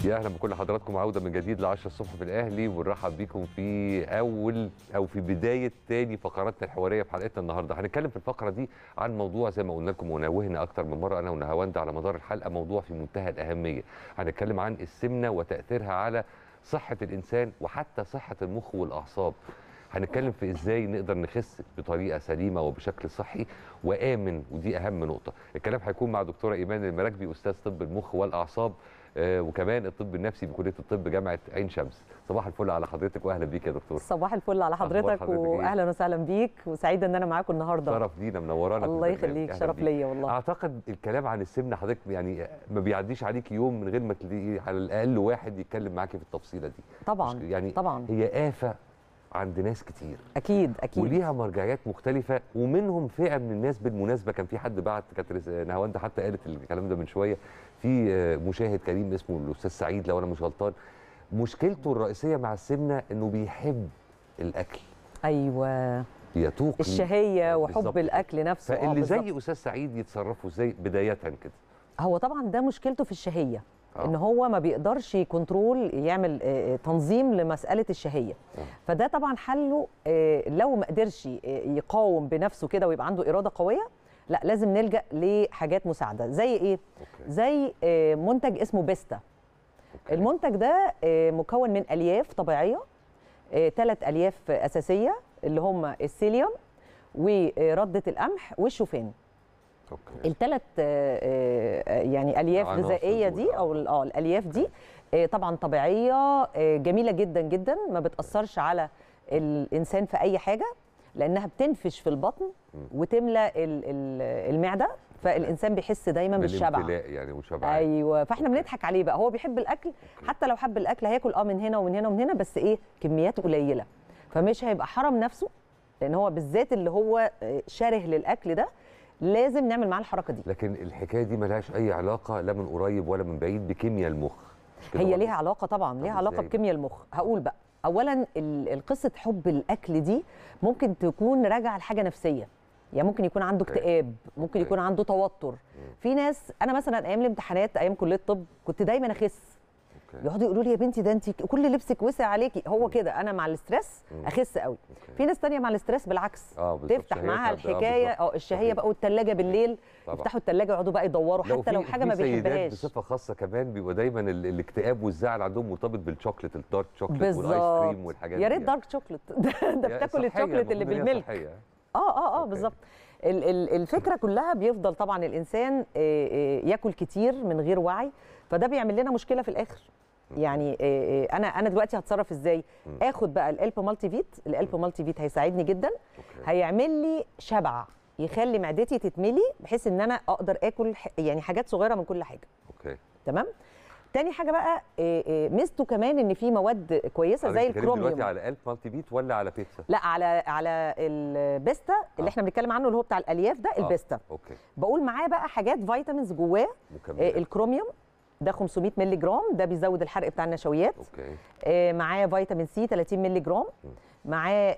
يا اهلا بكل حضراتكم عوده من جديد ل 10 الصبح في الاهلي ونرحب بيكم في اول او في بدايه تاني فقراتنا الحواريه في حلقتنا النهارده هنتكلم في الفقره دي عن موضوع زي ما قلنا لكم ونوهنا اكتر من مره انا ونهاوند على مدار الحلقه موضوع في منتهى الاهميه هنتكلم عن السمنه وتاثيرها على صحه الانسان وحتى صحه المخ والاعصاب هنتكلم في ازاي نقدر نخس بطريقه سليمه وبشكل صحي وامن ودي اهم نقطه الكلام هيكون مع دكتوره ايمان المراكبي استاذ طب المخ والاعصاب آه، وكمان الطب النفسي بكليه الطب جامعه عين شمس صباح الفل على حضرتك واهلا بيك يا دكتور صباح الفل على أخبار حضرتك حضرتك إيه؟ واهلا وسهلا بيك وسعيده ان انا معاكم النهارده شرف لينا منورانا في الله البرنامج. يخليك أهلا شرف بيك. ليا والله اعتقد الكلام عن السمنه حضرتك يعني ما بيعديش عليك يوم من غير ما تلاقي على الاقل واحد يتكلم معاكي في التفصيله دي طبعا مش- يعني طبعا هي آفة عند ناس كتير اكيد اكيد وليها مرجعيات مختلفة ومنهم فئة من الناس بالمناسبة كان في حد بعت كانت رس- نهاوند حتى قالت الكلام ده من شوية في آه، مشاهد كريم اسمه الأستاذ سعيد لو أنا مش غلطان مشكلته الرئيسية مع السمنة إنه بيحب الأكل ايوه يتوق الشهيه وحب بالظبط. الاكل نفسه آه، فاللي بالظبط. زي أستاذ سعيد يتصرفوا ازاي بداية كده هو طبعا ده مشكلته في الشهيه آه. ان هو ما بيقدرش كنترول يعمل آه، آه، تنظيم لمساله الشهيه آه. فده طبعا حله آه، لو ما قدرش آه، يقاوم بنفسه كده ويبقى عنده اراده قويه لا لازم نلجا لحاجات مساعده زي ايه أوكي. زي آه، منتج اسمه بيستا أوكي. المنتج ده آه، مكون من الياف طبيعيه ثلاث الياف اساسيه اللي هم السيليوم ورده القمح والشوفان أوكي. الثلاث يعني الياف عناصر غذائيه دول، دي او ال- اه الالياف دي آه، طبعا طبيعيه آه، جميله جدا جدا ما بتاثرش على الانسان في اي حاجه لانها بتنفش في البطن وتملى ال- ال- المعده فالانسان بيحس دايما بالشبع بالامتلاء يعني وشبع ايوه فاحنا بنضحك عليه بقى هو بيحب الاكل حتى لو حب الاكل هياكل اه من هنا ومن هنا ومن هنا بس ايه كميات قليله فمش هيبقى حرم نفسه لان هو بالذات اللي هو آه، شره للاكل ده لازم نعمل معاه الحركه دي لكن الحكايه دي ملهاش اي علاقه لا من قريب ولا من بعيد بكيمياء المخ مش كده هي برضه؟ ليها علاقه طبعا ليها طب علاقه إزاي؟ بكيمياء المخ هقول بقى اولا ال- القصه حب الاكل دي ممكن تكون راجعه لحاجه نفسيه يعني ممكن يكون عنده أوكي. اكتئاب ممكن أوكي. يكون عنده توتر في ناس انا مثلا ايام الامتحانات ايام كليه الطب كنت دايما اخس أوكي. يقعدوا يقولوا لي يا بنتي ده انت كل لبسك وسع عليكي هو كده انا مع الاسترس اخس قوي أوكي. في ناس تانية مع الاسترس بالعكس اه بالظبط تفتح شهيتها معاها ب- آه، الحكايه بالظبط. اه الشهيه صحيح. بقى والثلاجه بالليل طبعا. يفتحوا الثلاجه يقعدوا بقى يدوروا لو حتى لو في- حاجه في ما سيدات بيحبهاش بصفه خاصه كمان بيبقى دايما ال- الاكتئاب والزعل عندهم مرتبط بالشوكليت الدارك شوكليت والايس بالظبط كريم والحاجات يا دي ريت يعني. دارك شوكليت ده, ده يعني بتاكل صحية، الشوكليت اللي المفروض إن هي بالملك صحية. اه اه اه أوكي. بالظبط ال- ال- الفكره كلها بيفضل طبعا الانسان آه، آه، ياكل كتير من غير وعي فده بيعمل لنا مشكله في الاخر يعني آه، آه، انا انا دلوقتي هتصرف ازاي اخد بقى الالب مالتي فيت الالب مالتي فيت هيساعدني جدا أوكي. هيعمل لي شبع يخلي معدتي تتملي بحيث ان انا اقدر اكل ح- يعني حاجات صغيره من كل حاجه اوكي تمام تاني حاجه بقى آه، آه، ميزته كمان ان في مواد كويسه زي حضرتك بتتكلمي الكروميوم دلوقتي على قلب مالتي بيت ولا على بيتزا لا على على البيستا اللي آه. احنا بنتكلم عنه اللي هو بتاع الالياف ده آه، البيستا اوكي بقول معاه بقى حاجات فيتامينز جواه آه، مكملات الكروميوم ده 500 مللي جرام ده بيزود الحرق بتاع النشويات اوكي آه، معاه فيتامين سي 30 مللي جرام معاه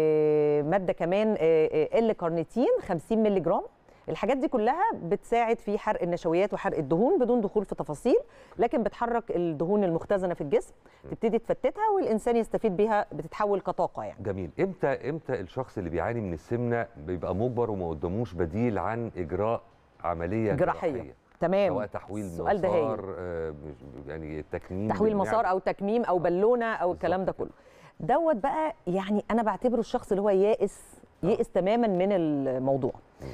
آه، ماده كمان ال كارنيتين 50 مللي جرام الحاجات دي كلها بتساعد في حرق النشويات وحرق الدهون بدون دخول في تفاصيل لكن بتحرك الدهون المختزنه في الجسم تبتدي تفتتها والانسان يستفيد بيها بتتحول كطاقه يعني جميل امتى امتى الشخص اللي بيعاني من السمنه بيبقى مجبر وما قداموش بديل عن اجراء عمليه جراحيه تمام سواء تحويل السؤال ده هايل. مسار آه، مش- يعني تكميم تحويل للمعدة. مسار او تكميم او بالونه او الكلام ده بالظبط كله دوت بقى يعني انا بعتبره الشخص اللي هو يائس يائس تماما من الموضوع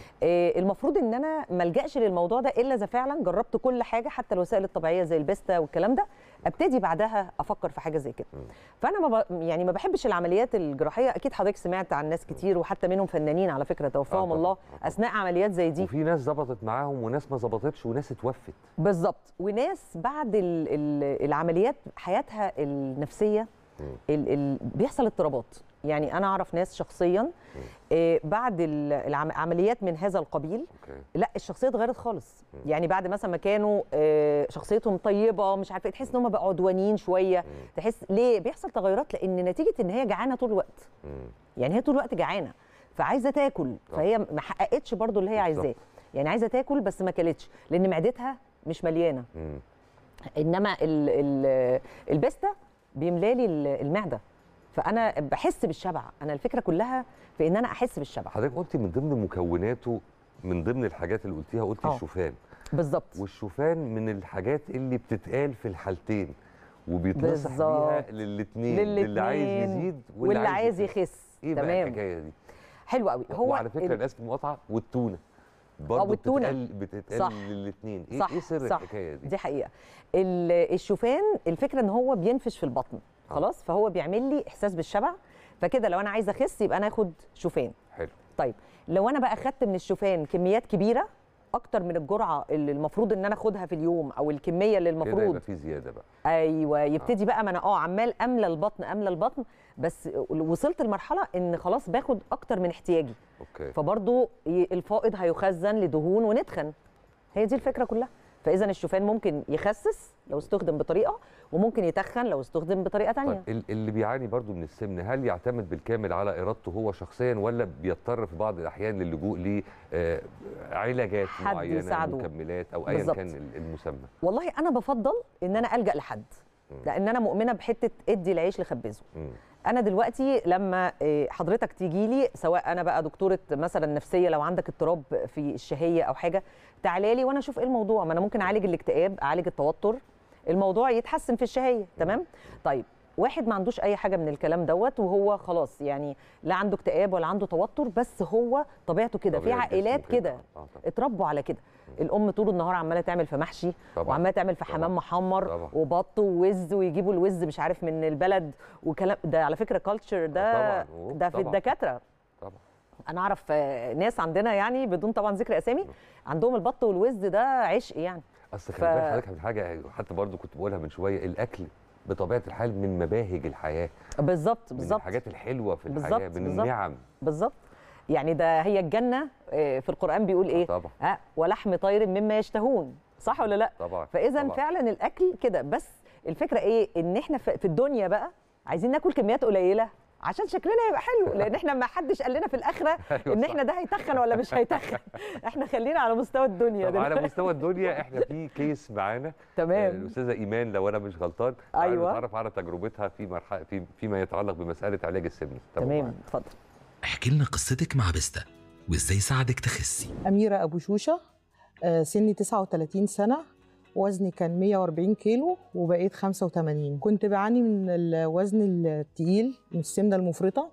آه المفروض ان انا ما الجاش للموضوع ده الا اذا فعلا جربت كل حاجه حتى الوسائل الطبيعيه زي البيستا والكلام ده ابتدي بعدها افكر في حاجه زي كده فانا ما ب... يعني ما بحبش العمليات الجراحيه اكيد حضرتك سمعت عن ناس كتير وحتى منهم فنانين على فكره توفاهم طبعاً. الله آه طبعاً. اثناء عمليات زي دي وفي ناس ظبطت معاهم وناس ما ظبطتش وناس اتوفت بالظبط وناس بعد ال ال العمليات حياتها النفسيه ال ال بيحصل اضطرابات يعني انا اعرف ناس شخصيا آه بعد ال- العم- عمليات من هذا القبيل اوكي لا الشخصيه اتغيرت خالص يعني بعد مثلا ما كانوا آه، شخصيتهم طيبه مش عارفه إيه، تحس ان هم بقوا عدوانيين شويه تحس ليه بيحصل تغيرات لان نتيجه ان هي جعانه طول الوقت مم. يعني هي طول الوقت جعانه فعايزه تاكل فهي ما حققتش برضو اللي هي عايزاه بالظبط. يعني عايزه تاكل بس ما كلتش لان معدتها مش مليانه مم. انما ال ال البيستا بيملالي ال- المعده فانا بحس بالشبع انا الفكره كلها في ان انا احس بالشبع حضرتك قلتي من ضمن مكوناته من ضمن الحاجات اللي قلتيها قلتي آه. الشوفان بالظبط والشوفان من الحاجات اللي بتتقال في الحالتين وبيتنصح بيها بالظبط. للاثنين للي عايز للاتنين يزيد واللي عايز يخس ايه بقى تمام الحكايه دي حلو قوي هو هو وعلى فكره ال- انا اسف المقاطعه والتونه برضه والتونة. بتتقال بتتقال صح. للاثنين ايه صح ايه سر صح الحكايه دي دي حقيقه ال- الشوفان الفكره ان هو بينفش في البطن آه. خلاص فهو بيعمل لي احساس بالشبع فكده لو انا عايزه اخس يبقى انا اخد شوفان حلو طيب لو انا بقى خدت من الشوفان كميات كبيره اكتر من الجرعه اللي المفروض ان انا اخدها في اليوم او الكميه اللي كده المفروض يبقى في زياده بقى ايوه يبتدي بقى ما انا اه عمال املى البطن املى البطن بس وصلت لمرحله ان خلاص باخد اكتر من احتياجي اوكي فبرضه ي- الفائض هيخزن لدهون ونتخن هي دي الفكره كلها فاذا الشوفان ممكن يخسس لو استخدم بطريقه وممكن يتخن لو استخدم بطريقه تانية طيب ال- اللي بيعاني برضو من السمنه هل يعتمد بالكامل على ارادته هو شخصيا ولا بيضطر في بعض الاحيان للجوء لعلاجات حد معينه يساعده. مكملات او ايا بالظبط. كان ال- المسمى والله انا بفضل ان انا الجا لحد مم. لان انا مؤمنه بحته ادي العيش لخبزه مم. انا دلوقتي لما آه، حضرتك تيجي لي سواء انا بقى دكتوره مثلا نفسيه لو عندك اضطراب في الشهيه او حاجه تعالى لي وانا اشوف ايه الموضوع ما انا ممكن اعالج الاكتئاب اعالج التوتر الموضوع يتحسن في الشهيه تمام طيب واحد ما عندوش اي حاجه من الكلام دوت وهو خلاص يعني لا عنده اكتئاب ولا عنده توتر بس هو طبيعته كده في طبيعة عائلات جسمه كده آه، طبعا. اتربوا على كده الام طول النهار عماله تعمل في محشي طبعا. وعماله تعمل في طبعا. حمام محمر طبعا. وبط ووز ويجيبوا الوز مش عارف من البلد وكلام ده على فكره كلتشر ده طبعا. أوه، ده في طبعا. الدكاتره طبعا انا اعرف آه، ناس عندنا يعني بدون طبعا ذكر اسامي عندهم البط والوز ده عشق يعني اصل ف- خلي بالك حضرتك من حاجه حتى برضو كنت بقولها من شويه الاكل بطبيعه الحال من مباهج الحياه بالظبط من بالظبط الحاجات الحلوه في بالظبط، الحياه من بالظبط. النعم بالظبط يعني ده هي الجنه آه، في القران بيقول ايه طبعا ها ولحم طير مما يشتهون صح ولا لا طبعا فاذا طبعا. فعلا الاكل كده بس الفكره ايه ان احنا في في الدنيا بقى عايزين ناكل كميات قليله عشان شكلنا يبقى حلو لان احنا ما حدش قال لنا في الاخره أيوة ان صح. احنا ده هيتخن ولا مش هيتخن احنا خلينا على مستوى الدنيا طب على دلوقتي. مستوى الدنيا احنا في كيس معانا آه، تمام الاستاذه ايمان لو انا مش غلطان تعالوا أيوة. نتعرف على تجربتها في مرحله في فيما يتعلق بمساله علاج السمنه تابعوا تمام معانا. اتفضل احكي لنا قصتك مع بيستا وازاي ساعدك تخسي أميرة أبو شوشة آه، سني 39 سنة وزني كان 140 كيلو وبقيت 85 كنت بعاني من الوزن التقيل من السمنة المفرطة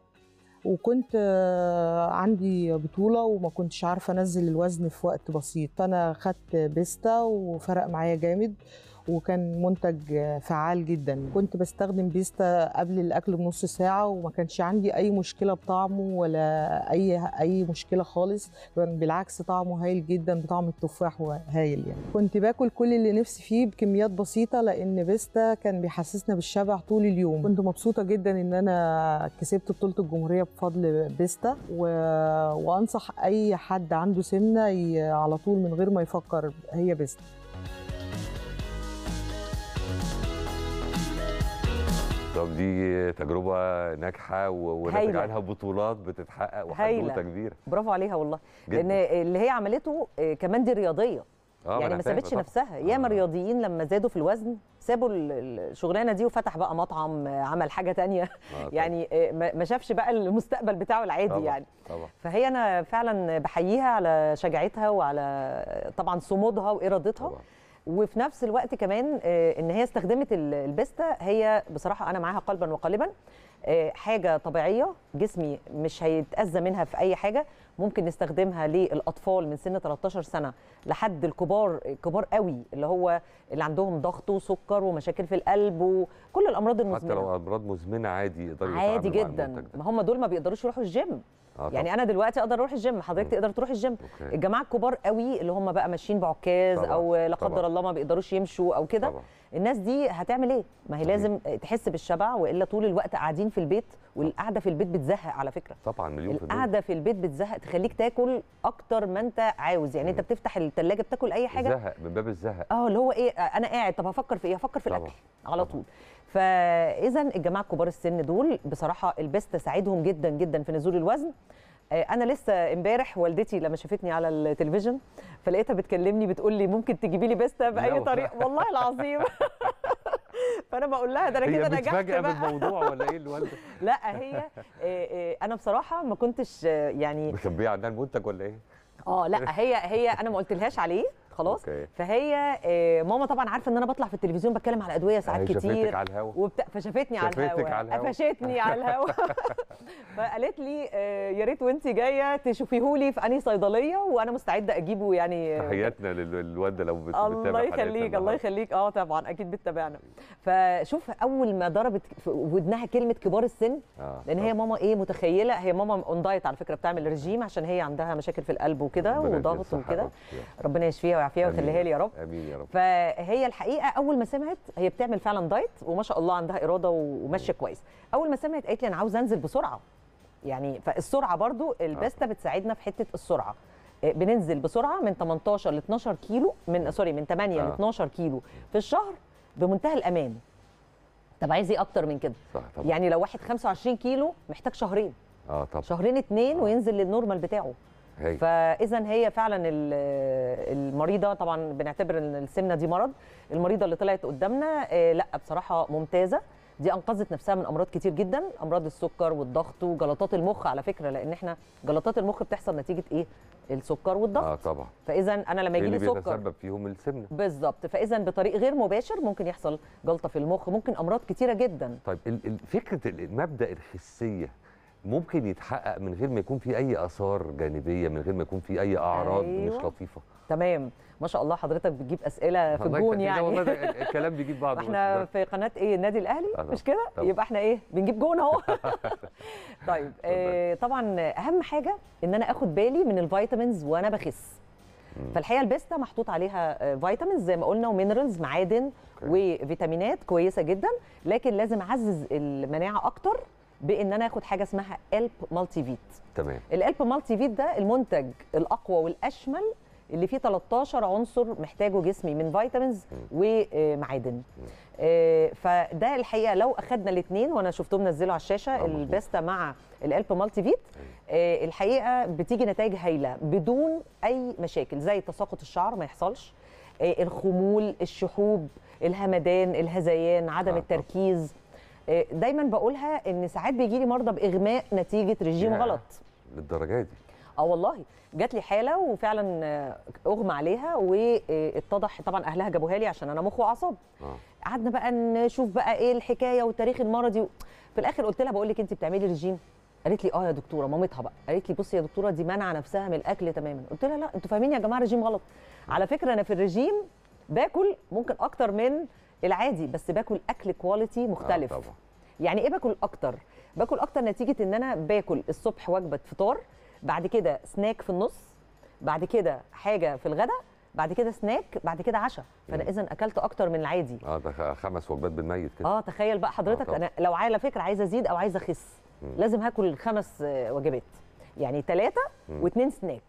وكنت آه، عندي بطولة وما كنتش عارفة أنزل الوزن في وقت بسيط فأنا خدت بيستا وفرق معايا جامد وكان منتج آه، فعال جدا كنت بستخدم بيستا قبل الأكل بنص ساعة وما كانش عندي أي مشكلة بطعمه ولا أي أي مشكلة خالص كان بالعكس طعمه هايل جدا بطعم التفاح هايل يعني كنت باكل كل اللي نفسي فيه بكميات بسيطه لان بيستا كان بيحسسنا بالشبع طول اليوم كنت مبسوطه جدا ان انا كسبت بطوله الجمهوريه بفضل بيستا و... وانصح اي حد عنده سمنه ي... على طول من غير ما يفكر هي بيستا طب دي تجربه ناجحه و- ونتج هايلة. عنها بطولات بتتحقق هايلة. وحدوته كبيره برافو عليها والله جداً. لان اللي هي عملته آه، كمان دي رياضيه آه، يعني أنا ما فاهم سابتش طبعاً. نفسها ياما آه. رياضيين لما زادوا في الوزن سابوا ال- ال- الشغلانه دي وفتح بقى مطعم آه، عمل حاجه تانية آه، طبعاً. يعني آه، ما ما شافش بقى المستقبل بتاعه العادي طبعاً. يعني طبعا فهي انا فعلا بحييها على شجاعتها وعلى طبعا صمودها وارادتها طبعا وفي نفس الوقت كمان آه، ان هي استخدمت ال- البيستا هي بصراحه انا معاها قلبا وقالبا آه، حاجه طبيعيه جسمي مش هيتاذى منها في اي حاجه ممكن نستخدمها للاطفال من سن 13 سنه لحد الكبار الكبار قوي اللي هو اللي عندهم ضغط وسكر ومشاكل في القلب وكل الامراض حتى المزمنه لو امراض مزمنه عادي يقدروا عادي يتعاملوا مع جدا المنتج ده. ما هم دول ما بيقدروش يروحوا الجيم آه، يعني طبعاً. انا دلوقتي اقدر اروح الجيم حضرتك مم. تقدر تروح الجيم أوكي. الجماعه الكبار قوي اللي هم بقى ماشيين بعكاز طبعاً، او لا قدر طبعاً. الله ما بيقدروش يمشوا او كده طبعا الناس دي هتعمل ايه ما هي صحيح. لازم تحس بالشبع والا طول الوقت قاعدين في البيت والقعده في البيت بتزهق على فكره طبعا مليون في المية القعده في البيت بتزهق تخليك تاكل اكتر ما انت عاوز يعني انت مم. بتفتح الثلاجه بتاكل اي حاجه زهق من باب الزهق اه اللي هو ايه انا قاعد طب هفكر في ايه هفكر في طبعاً. الاكل على طبعاً. طول فاذا الجماعه كبار السن دول بصراحه البيست ساعدهم جدا جدا في نزول الوزن آه، انا لسه امبارح والدتي لما شافتني على التلفزيون فلقيتها بتكلمني بتقول لي ممكن تجيبي لي بيستا باي لا. طريقه والله العظيم فانا بقول لها ده انا هي كده نجحت متفاجئه بقى بالموضوع ولا ايه الوالده لا هي آه، آه، انا بصراحه ما كنتش آه، يعني مخبيه عندها المنتج ولا ايه اه لا هي هي انا ما قلتلهاش عليه خلاص أوكي. فهي آه، ماما طبعا عارفه ان انا بطلع في التلفزيون بتكلم على ادويه هي ساعات شافتك كتير على الهوا وبت... فشافتني على شافتك الهوا على الهوا. قفشتني على الهوا فقالت لي آه، يا ريت وانت جايه تشوفيهولي في انهي صيدليه وانا مستعده اجيبه يعني تحياتنا لل- للوالده لو بت- بتتابع الله حلقتنا يخليك الله النهاردة. يخليك اه طبعا اكيد بتتابعنا فشوف اول ما ضربت في ودنها كلمه كبار السن آه، لان طب. هي ماما ايه متخيله هي ماما اون دايت على فكره بتعمل رجيم عشان هي عندها مشاكل في القلب وكده ربنا يديها وضغط الصحة وكده يا رب. ربنا يشفيها ويعافيها آمين. ويخليها لي يا رب امين يا رب فهي الحقيقه اول ما سمعت هي بتعمل فعلا دايت وما شاء الله عندها اراده وماشيه كويس اول ما سمعت قالت لي انا عاوزه انزل بسرعه يعني فالسرعه برضو الباستا بتساعدنا في حته السرعه آه، بننزل بسرعه من 18 ل 12 كيلو من سوري من 8 ل آه. 12 كيلو في الشهر بمنتهى الامان طب عايز ايه اكتر من كده صح طبعا يعني لو واحد 25 كيلو محتاج شهرين اه طبعا شهرين اتنين وينزل للنورمال بتاعه هي. فاذا هي فعلا ال- المريضه طبعا بنعتبر ان السمنه دي مرض المريضه اللي طلعت قدامنا آه، لا بصراحه ممتازه دي انقذت نفسها من امراض كتير جدا امراض السكر والضغط وجلطات المخ على فكره لان احنا جلطات المخ بتحصل نتيجه ايه السكر والضغط اه طبعا فاذا انا لما إيه يجي اللي لي سكر بيتسبب فيهم السمنه بالظبط فاذا بطريق غير مباشر ممكن يحصل جلطه في المخ ممكن امراض كتيره جدا طيب ال- ال- فكره ال- مبدا الخسيه ممكن يتحقق من غير ما يكون في اي اثار جانبيه من غير ما يكون في اي اعراض أيوة. مش لطيفه تمام ما شاء الله حضرتك بتجيب اسئله في الله الجون يخليك. لا والله يعني ده الكلام بيجيب بعضه احنا بس. في قناه ايه النادي الاهلي آه، مش كده طبعا. يبقى احنا ايه بنجيب جون اهو طيب آه طبعا اهم حاجه ان انا اخد بالي من الفيتامينز وانا بخس فالحقيقه البيستا محطوط عليها آه، فيتامينز زي ما قلنا ومينرالز معادن وفيتامينات كويسه جدا لكن لازم اعزز المناعه اكتر بان انا اخد حاجه اسمها الب مالتي فيت تمام الالب مالتي فيت ده المنتج الاقوى والاشمل اللي فيه 13 عنصر محتاجه جسمي من فيتامينز ومعادن آه، فده الحقيقه لو اخدنا الاثنين وانا شفتهم نزلوا على الشاشه آه، مظبوط. الباستا مع الالب مالتي فيت آه، الحقيقه بتيجي نتائج هايله بدون اي مشاكل زي تساقط الشعر ما يحصلش آه، الخمول الشحوب الهمدان الهذيان عدم آه، التركيز آه، دايما بقولها ان ساعات بيجي لي مرضى باغماء نتيجه رجيم ياه. غلط للدرجه دي اه والله جات لي حاله وفعلا آه، اغمى عليها واتضح طبعا اهلها جابوها لي عشان انا مخ واعصاب اه قعدنا بقى نشوف بقى ايه الحكايه والتاريخ المرضي في الاخر قلت لها بقول لك انت بتعملي رجيم قالت لي اه يا دكتوره مامتها بقى قالت لي بصي يا دكتوره دي منع نفسها من الاكل تماما قلت لها لا انتوا فاهمين يا جماعه رجيم غلط على فكره انا في الرجيم باكل ممكن اكتر من العادي بس باكل اكل كواليتي مختلف آه طبعا يعني ايه باكل اكتر باكل اكتر نتيجه ان انا باكل الصبح وجبه فطار بعد كده سناك في النص بعد كده حاجه في الغداء بعد كده سناك بعد كده عشاء فانا اذا اكلت اكتر من العادي اه ده خ- خمس وجبات بالميت كده اه تخيل بقى حضرتك طبعا. انا لو على فكره عايزه ازيد او عايزه اخس لازم هاكل خمس آه، وجبات يعني ثلاثه مم. واثنين سناك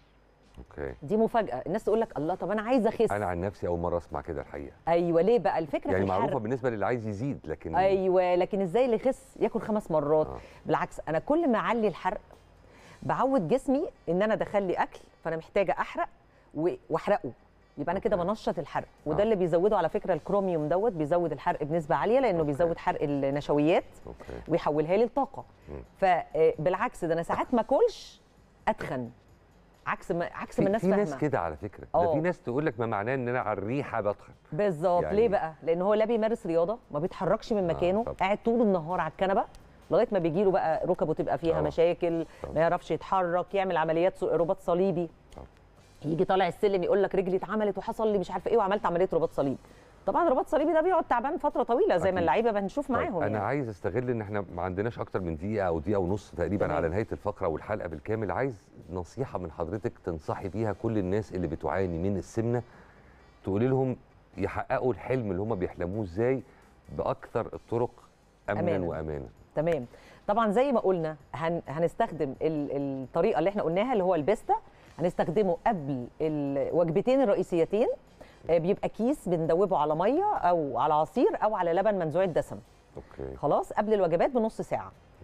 اوكي دي مفاجاه الناس تقول لك الله طب انا عايزه اخس انا عن نفسي اول مره اسمع كده الحقيقه ايوه ليه بقى الفكره يعني في معروفه الحرق بالنسبه للي عايز يزيد لكن ايوه لكن ازاي اللي يخس ياكل خمس مرات آه. بالعكس انا كل ما اعلي الحرق بعود جسمي ان انا دخل لي اكل فانا محتاجه احرق و- واحرقه يبقى انا كده أوكي. بنشط الحرق وده آه. اللي بيزوده على فكره الكروميوم دوت بيزود الحرق بنسبه عاليه لانه أوكي. بيزود حرق النشويات اوكي ويحولها لي لطاقه مم. فبالعكس ده انا ساعات ما اكلش اتخن عكس ما عكس ما في, الناس في ناس فاهمه كده على فكره ده آه. في ناس تقول لك ما معناه ان انا على الريحه بتخن بالظبط يعني- ليه بقى لان هو لا بيمارس رياضه ما بيتحركش من آه، مكانه طبعا. قاعد طول النهار على الكنبه لغايه ما بيجي له بقى ركبه تبقى فيها طبعا. مشاكل طبعا. ما يعرفش يتحرك يعمل عمليات ص- رباط صليبي طبعا. يجي طالع السلم يقول لك رجلي اتعملت وحصل لي مش عارفه ايه وعملت عمليه رباط صليبي طبعا رباط صليبي ده بيقعد تعبان فتره طويله زي أكيد. ما اللعيبه بنشوف طيب معاهم انا يعني. عايز استغل ان احنا ما عندناش اكتر من دقيقه او دقيقه ونص تقريبا تمام. على نهايه الفقره والحلقه بالكامل عايز نصيحه من حضرتك تنصحي بيها كل الناس اللي بتعاني من السمنه تقولي لهم يحققوا الحلم اللي هم بيحلموه ازاي باكثر الطرق امنا أماناً. وامانا تمام طبعا زي ما قلنا هن هنستخدم ال- الطريقه اللي احنا قلناها اللي هو البيستا هنستخدمه قبل الوجبتين الرئيسيتين آه، بيبقى كيس بندوبه على ميه او على عصير او على لبن منزوع الدسم اوكي خلاص قبل الوجبات بنص ساعه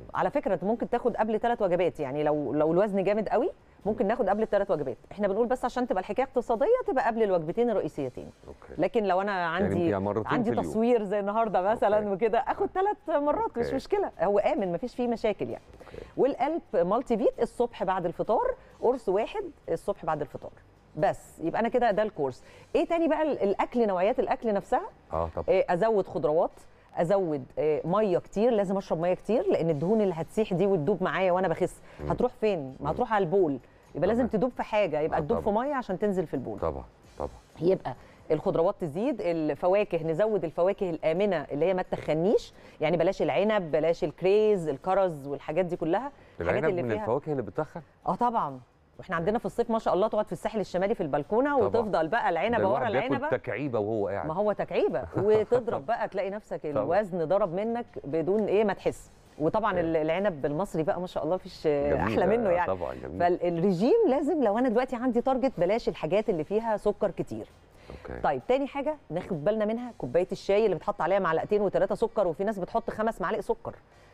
على فكره انت ممكن تاخد قبل ثلاث وجبات يعني لو لو الوزن جامد قوي ممكن ناخد قبل الثلاث وجبات احنا بنقول بس عشان تبقى الحكايه اقتصاديه تبقى قبل الوجبتين الرئيسيتين اوكي لكن لو انا عندي يعني مرتين عندي في اليوم. تصوير زي النهارده مثلا أوكي. وكده اخد ثلاث مرات مش أوكي. مشكله هو امن مفيش فيه مشاكل يعني أوكي. والقلب مالتي فيت الصبح بعد الفطار قرص واحد الصبح بعد الفطار بس يبقى انا كده ده الكورس ايه تاني بقى ال- الاكل نوعيات الاكل نفسها اه طب إيه، ازود خضروات ازود إيه، ميه كتير لازم اشرب ميه كتير لان الدهون اللي هتسيح دي وتدوب معايا وانا بخس مم. هتروح فين ما هتروح على البول يبقى لازم طبعاً. تدوب في حاجه يبقى آه، تدوب في طبعاً. ميه عشان تنزل في البول طبعا طبعا يبقى الخضروات تزيد الفواكه نزود الفواكه الامنه اللي هي ما تخنيش يعني بلاش العنب بلاش الكريز الكرز والحاجات دي كلها الحاجات العنب اللي من فيها الفواكه اللي بتخن اه طبعا واحنا عندنا في الصيف ما شاء الله تقعد في الساحل الشمالي في البلكونه طبعاً. وتفضل بقى ده العنبه ورا الواحد بياكل العنبه تكعيبه وهو قاعد ما هو تكعيبه وتضرب بقى تلاقي نفسك طبعاً. الوزن ضرب منك بدون ايه ما تحس وطبعا أوكي. ال- العنب المصري بقى ما شاء الله فيش جميل. احلى منه آه، يعني طبعا جميل فالرجيم لازم لو انا دلوقتي عندي تارجت بلاش الحاجات اللي فيها سكر كتير اوكي طيب تاني حاجه ناخد بالنا منها كوبايه الشاي اللي بتحط عليها معلقتين وثلاثه سكر وفي ناس بتحط خمس معالق سكر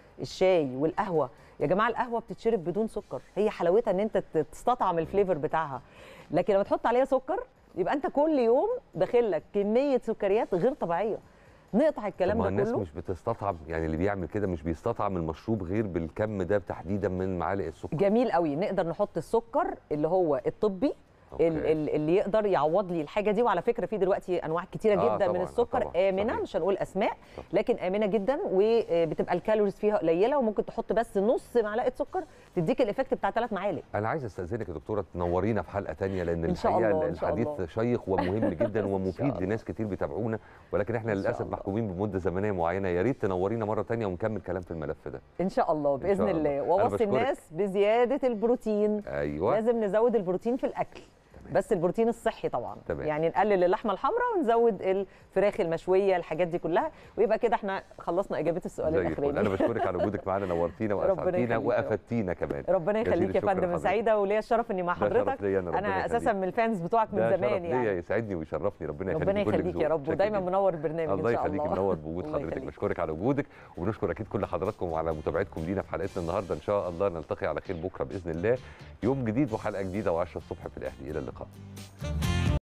الشاي والقهوه يا جماعه القهوه بتتشرب بدون سكر هي حلاوتها ان انت ت- تستطعم الفليفر بتاعها لكن لما تحط عليها سكر يبقى انت كل يوم داخل لك كميه سكريات غير طبيعيه نقطع طب الكلام ما ده الناس كله مش بتستطعم يعني اللي بيعمل كده مش بيستطعم المشروب غير بالكم ده تحديدا من معالق السكر جميل قوي نقدر نحط السكر اللي هو الطبي أوكي. ال- ال- اللي يقدر يعوض لي الحاجه دي وعلى فكره في دلوقتي انواع كتيره آه جدا طبعاً، من آه السكر طبعاً، امنه صحيح. مش هنقول اسماء طبعاً. لكن امنه جدا وبتبقى الكالوريز فيها قليله وممكن تحط بس نص معلقه سكر تديك الايفكت بتاع ثلاث معالق انا عايز استاذنك يا دكتوره تنورينا في حلقه تانية لان إن شاء الحقيقه الله، إن شاء الحديث الله. شيق ومهم جدا إن شاء ومفيد الله. لناس كتير بيتابعونا ولكن احنا إن شاء للاسف الله. محكومين بمده زمنيه معينه يا ريت تنورينا مره تانية ونكمل كلام في الملف ده ان شاء الله باذن شاء الله. الله أنا واوصي بشكرك. الناس بزياده البروتين ايوه لازم نزود البروتين في الاكل بس البروتين الصحي طبعا تمام. يعني نقلل اللحمه الحمراء ونزود الفراخ المشويه الحاجات دي كلها ويبقى كده احنا خلصنا اجابه السؤال زي الفل الاخراني انا بشكرك على وجودك معانا نورتينا ربنا واسعدتينا يخليك يا رب. وافدتينا كمان ربنا جزيل يخليك يا الشكر فندم لحضرتك. سعيده وليا الشرف اني مع ده شرف حضرتك ليا أنا، ربنا انا اساسا يخليك. من الفانز بتوعك من ده زمان شرف ليا يعني يسعدني ويشرفني ربنا يخليك ربنا بكل يخليك ذوق. يا رب شكراً ودايما جداً. منور البرنامج الله ان شاء يخليك الله منور بوجود الله حضرتك يخليك. بشكرك على وجودك وبنشكر اكيد كل حضراتكم وعلى متابعتكم لينا في حلقتنا النهارده ان شاء الله نلتقي على خير بكره باذن الله يوم جديد وحلقه جديده و10 الصبح في الاهلي الى اللقاء